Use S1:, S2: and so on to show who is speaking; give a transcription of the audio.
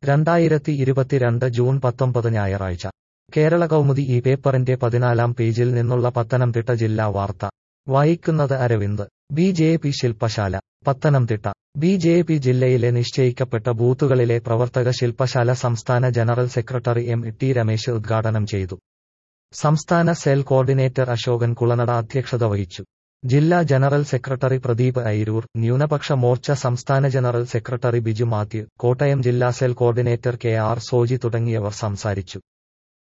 S1: രണ്ടായിരത്തി ഇരുപത്തിരണ്ട് ജൂൺ പത്തൊമ്പത് ഞായറാഴ്ച കേരള കൗമുദി ഈ പേപ്പറിന്റെ പതിനാലാം പേജിൽ നിന്നുള്ള പത്തനംതിട്ട ജില്ലാ വാർത്ത വായിക്കുന്നത് അരവിന്ദ് ബി ജെ പി ശില്പശാല പത്തനംതിട്ട ബി ജെ പി ജില്ലയിലെ നിശ്ചയിക്കപ്പെട്ട ബൂത്തുകളിലെ പ്രവർത്തക ശില്പശാല സംസ്ഥാന general secretary M T Ramesh ഉദ്ഘാടനം ചെയ്തു സംസ്ഥാന സെൽ കോർഡിനേറ്റർ അശോകൻ കുളനട അധ്യക്ഷത വഹിച്ചു ജില്ലാ ജനറൽ സെക്രട്ടറി പ്രദീപ് ഐരൂർ ന്യൂനപക്ഷ മോർച്ച സംസ്ഥാന general secretary Biju Mathew Kottayam ജില്ലാ cell coordinator K R Soji തുടങ്ങിയവർ സംസാരിച്ചു